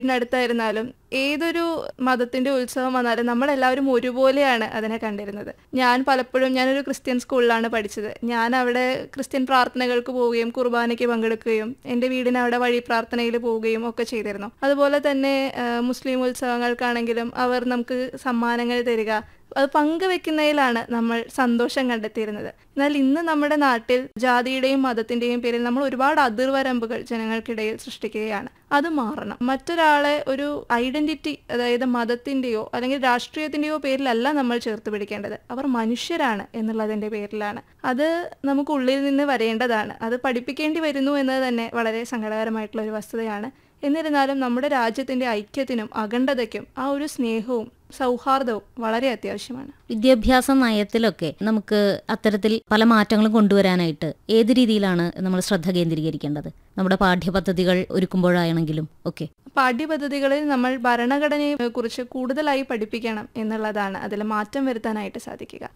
അടുത്തായിരുന്നാലും ഏതൊരു മതത്തിന്റെ ഉത്സവം വന്നാലും നമ്മളെല്ലാവരും ഒരുപോലെയാണ് അതിനെ കണ്ടിരുന്നത് ഞാൻ പലപ്പോഴും ഞാനൊരു ക്രിസ്ത്യൻ സ്കൂളിലാണ് പഠിച്ചത് ഞാൻ അവിടെ ക്രിസ്ത്യൻ പ്രാർത്ഥനകൾക്ക് പോവുകയും കുർബാനയ്ക്ക് പങ്കെടുക്കുകയും എൻ്റെ വീടിന് അവിടെ വഴി പ്രാർത്ഥനയിൽ പോവുകയും ഒക്കെ ചെയ്തിരുന്നു അതുപോലെ തന്നെ ആ, മുസ്ലിം ഉത്സവങ്ങൾക്കാണെങ്കിലും അവർ നമുക്ക് സമ്മാനങ്ങൾ തരിക അത് പങ്കുവെക്കുന്നതിലാണ് നമ്മൾ സന്തോഷം കണ്ടെത്തിയിരുന്നത് എന്നാൽ ഇന്ന് നമ്മുടെ നാട്ടിൽ ജാതിയുടെയും മതത്തിന്റെയും പേരിൽ നമ്മൾ ഒരുപാട് അതിർവരമ്പുകൾ ജനങ്ങൾക്കിടയിൽ സൃഷ്ടിക്കുകയാണ് അത് മാറണം മറ്റൊരാളെ ഒരു ഐഡന്റിറ്റി അതായത് മതത്തിന്റെയോ അല്ലെങ്കിൽ രാഷ്ട്രീയത്തിന്റെയോ പേരിലല്ല നമ്മൾ ചേർത്ത് പിടിക്കേണ്ടത് അവർ മനുഷ്യരാണ് എന്നുള്ളതിന്റെ പേരിലാണ് അത് നമുക്ക് ഉള്ളിൽ നിന്ന് വരേണ്ടതാണ് അത് പഠിപ്പിക്കേണ്ടി വരുന്നു എന്നത് തന്നെ വളരെ സങ്കടകരമായിട്ടുള്ള ഒരു വസ്തുതയാണ് എന്നിരുന്നാലും നമ്മുടെ രാജ്യത്തിന്റെ ഐക്യത്തിനും അഖണ്ഡതയ്ക്കും ആ ഒരു സ്നേഹവും സൗഹാർദ്ദവും വളരെ അത്യാവശ്യമാണ് വിദ്യാഭ്യാസ നയത്തിലൊക്കെ നമുക്ക് അത്തരത്തിൽ പല മാറ്റങ്ങളും കൊണ്ടുവരാനായിട്ട് ഏത് രീതിയിലാണ് നമ്മൾ ശ്രദ്ധ കേന്ദ്രീകരിക്കേണ്ടത് നമ്മുടെ പാഠ്യപദ്ധതികൾ ഒരുക്കുമ്പോഴാണെങ്കിലും ഒക്കെ പാഠ്യപദ്ധതികളിൽ നമ്മൾ ഭരണഘടനയെ കുറിച്ച് കൂടുതലായി പഠിപ്പിക്കണം എന്നുള്ളതാണ് അതിൽ മാറ്റം വരുത്താനായിട്ട് സാധിക്കുക